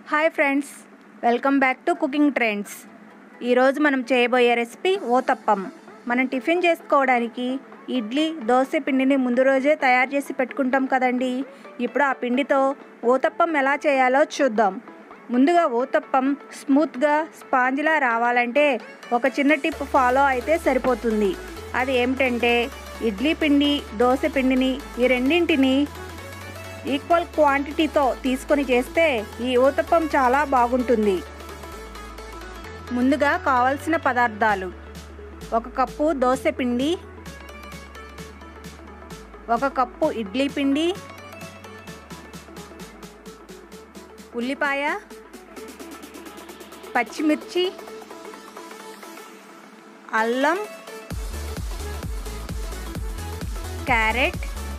hi friends welcome back to cooking trends ఈరోజు మనం చేయబోయే రెసిపీ ఓతప్పం మనం టిఫిన్ చేసుకోవడానికి ఇడ్లీ దోశ పిండిని ముందు రోజే తయారు చేసి పెట్టుకుంటాం కదండి ఇప్పుడు ఆ పిండితో ఓతప్పం ఎలా చేయాలో చూద్దాం ముందుగా ఓతప్పం స్మూత్గా స్పాంజ్లా రావాలంటే ఒక చిన్న టిప్ ఫాలో అయితే సరిపోతుంది అది ఏమిటంటే ఇడ్లీ పిండి దోశ పిండిని ఈ రెండింటిని ఈక్వల్ క్వాంటిటీతో తీసుకొని చేస్తే ఈ ఊతప్పం చాలా బాగుంటుంది ముందుగా కావలసిన పదార్థాలు ఒక కప్పు దోశ పిండి ఒక కప్పు ఇడ్లీ పిండి ఉల్లిపాయ పచ్చిమిర్చి అల్లం క్యారెట్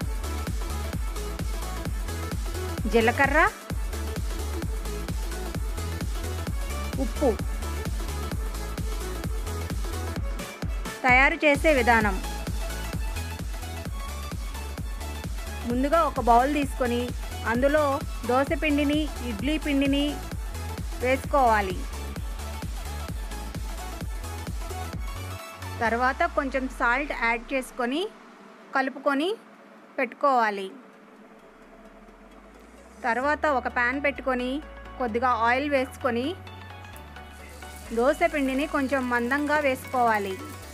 జీలకర్ర ఉప్పు తయారు చేసే విధానం ముందుగా ఒక బౌల్ తీసుకొని అందులో దోశ పిండిని ఇడ్లీ పిండిని వేసుకోవాలి తర్వాత కొంచెం సాల్ట్ యాడ్ చేసుకొని కలుపుకొని పెట్టుకోవాలి తర్వాత ఒక ప్యాన్ పెట్టుకొని కొద్దిగా ఆయిల్ వేసుకొని దోశ పిండిని కొంచెం మందంగా వేసుకోవాలి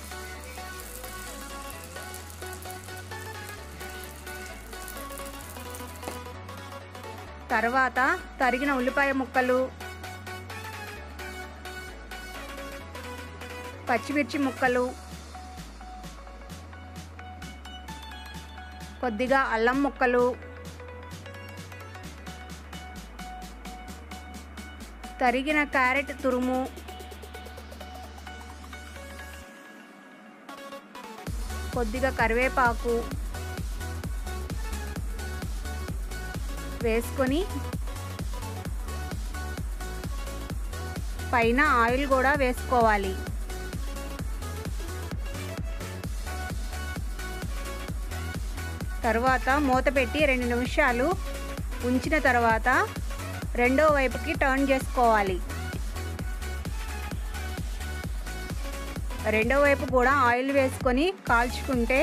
తర్వాత తరిగిన ఉల్లిపాయ ముక్కలు పచ్చిమిర్చి ముక్కలు కొద్దిగా అల్లం ముక్కలు తరిగిన క్యారెట్ తురుము కొద్దిగా కరివేపాకు వేసుకొని పైన ఆయిల్ కూడా వేసుకోవాలి తర్వాత మూత పెట్టి రెండు నిమిషాలు ఉంచిన తర్వాత రెండో వైపుకి టర్న్ చేసుకోవాలి రెండో వైపు కూడా ఆయిల్ వేసుకొని కాల్చుకుంటే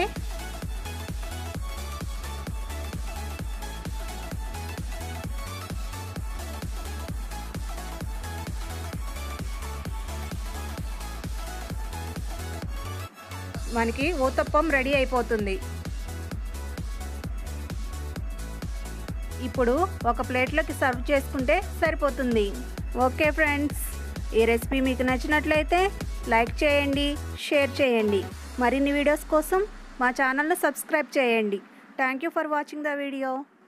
మనకి ఊతప్పం రెడీ అయిపోతుంది ఇప్పుడు ఒక ప్లేట్లోకి సర్వ్ చేసుకుంటే సరిపోతుంది ఓకే ఫ్రెండ్స్ ఈ రెసిపీ మీకు నచ్చినట్లయితే లైక్ చేయండి షేర్ చేయండి మరిన్ని వీడియోస్ కోసం మా ఛానల్ను సబ్స్క్రైబ్ చేయండి thank you for watching the video